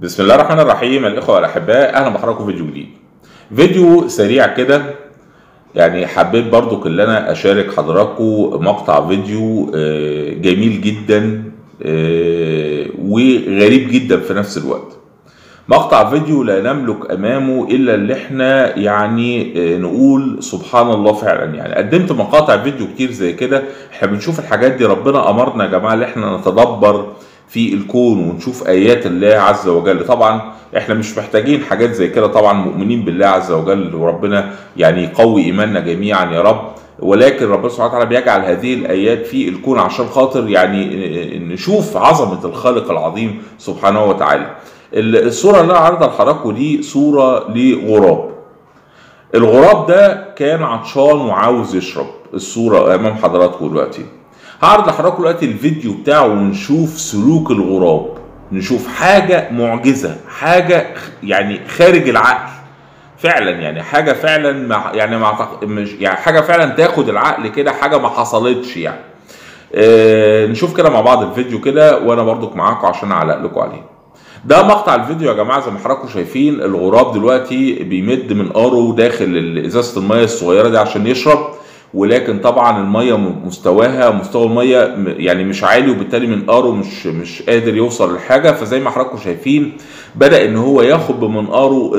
بسم الله الرحمن الرحيم الإخوة والأحباء أهلا بحضراتكم في فيديو جديد فيديو سريع كده يعني حبيت برضو ان انا اشارك حضراتكم مقطع فيديو آه، جميل جدا آه، وغريب جدا في نفس الوقت مقطع فيديو لا نملك امامه الا اللي احنا يعني آه، نقول سبحان الله فعلا يعني قدمت مقاطع فيديو كتير زي كده احنا بنشوف الحاجات دي ربنا امرنا يا جماعه ان احنا نتدبر في الكون ونشوف ايات الله عز وجل طبعا احنا مش محتاجين حاجات زي كده طبعا مؤمنين بالله عز وجل وربنا يعني يقوي ايماننا جميعا يا رب ولكن ربنا سبحانه وتعالى بيجعل هذه الايات في الكون عشان خاطر يعني نشوف عظمه الخالق العظيم سبحانه وتعالى الصوره اللي انا عارضها لحضراتكم دي صوره لغراب الغراب ده كان عطشان وعاوز يشرب الصوره امام حضراتكم دلوقتي هعرض لحضراتكم دلوقتي الفيديو بتاعه ونشوف سلوك الغراب نشوف حاجة معجزة حاجة يعني خارج العقل فعلا يعني حاجة فعلا مع يعني مع مش يعني حاجة فعلا تاخد العقل كده حاجة ما حصلتش يعني آه نشوف كده مع بعض الفيديو كده وانا برضك معاكم عشان اعلق لكم عليه ده مقطع الفيديو يا جماعه زي ما حضراتكم شايفين الغراب دلوقتي بيمد من قاره داخل ازازه الميه الصغيره دي عشان يشرب ولكن طبعا الميه مستواها مستوى الميه يعني مش عالي وبالتالي منقاره مش مش قادر يوصل لحاجه فزي ما حضراتكم شايفين بدا ان هو ياخد بمنقاره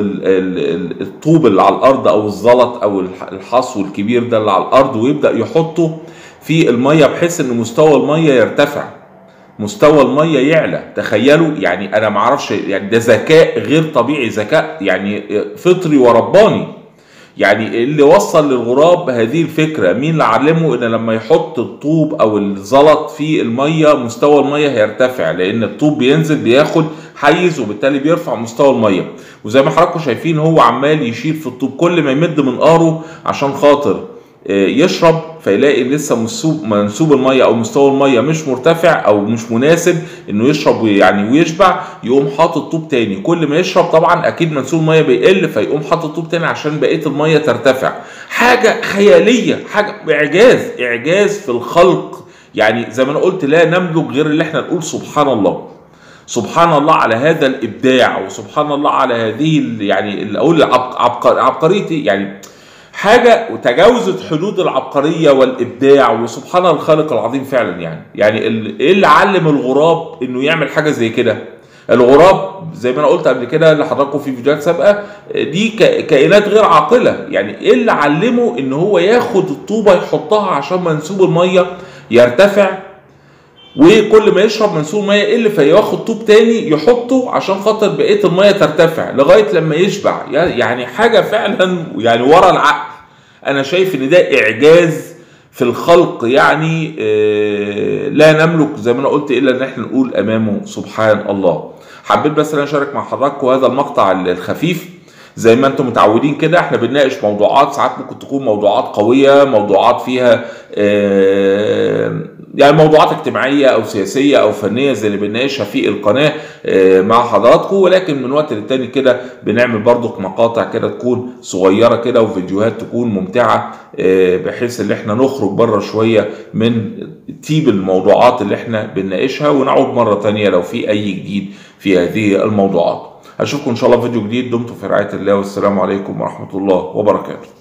الطوب اللي على الارض او الزلط او الحصو الكبير ده اللي على الارض ويبدا يحطه في الميه بحيث ان مستوى الميه يرتفع مستوى الميه يعلى تخيلوا يعني انا ما اعرفش يعني ده ذكاء غير طبيعي ذكاء يعني فطري ورباني يعني اللي وصل للغراب هذه الفكرة مين اللي علمه ان لما يحط الطوب او الزلط في المية مستوى المية هيرتفع لان الطوب بينزل بياخد حيز وبالتالي بيرفع مستوى المية وزي ما حضراتكم شايفين هو عمال يشيل في الطوب كل ما يمد منقاره عشان خاطر يشرب فيلاقي لسه منسوب منسوب الميه او مستوى الميه مش مرتفع او مش مناسب انه يشرب يعني ويشبع يقوم حاطط طوب تاني كل ما يشرب طبعا اكيد منسوب الميه بيقل فيقوم حاطط طوب تاني عشان بقيه الميه ترتفع حاجه خياليه حاجه اعجاز اعجاز في الخلق يعني زي ما انا قلت لا نملك غير اللي احنا نقول سبحان الله سبحان الله على هذا الابداع وسبحان الله على هذه يعني اقول عبقريه يعني حاجة تجاوزت حدود العبقرية والإبداع وسبحان الخالق العظيم فعلا يعني يعني إيه اللي علم الغراب إنه يعمل حاجة زي كده الغراب زي ما انا قلت قبل كده لحضراتكم في فيديوهات سابقه دي كائنات غير عاقله يعني ايه اللي علمه ان هو ياخد الطوبه يحطها عشان منسوب الميه يرتفع وكل ما يشرب منسوب الميه يقل فياخد طوب تاني يحطه عشان خاطر بقيه الميه ترتفع لغايه لما يشبع يعني حاجه فعلا يعني ورا العقل انا شايف ان ده اعجاز في الخلق يعني لا نملك زي ما انا قلت الا ان احنا نقول امامه سبحان الله حبيت بس ان اشارك مع حضراتكم هذا المقطع الخفيف زي ما انتم متعودين كده احنا بنناقش موضوعات ساعات ممكن تكون موضوعات قويه موضوعات فيها يعني موضوعات اجتماعيه او سياسيه او فنيه زي اللي بنناقشها في القناه مع حضراتكم ولكن من وقت للتاني كده بنعمل برضو مقاطع كده تكون صغيره كده وفيديوهات تكون ممتعه بحيث ان احنا نخرج بره شويه من تيب الموضوعات اللي احنا بنناقشها ونعود مره تانيه لو في اي جديد في هذه الموضوعات اشوفكم ان شاء الله في فيديو جديد دمتم في رعايه الله والسلام عليكم ورحمه الله وبركاته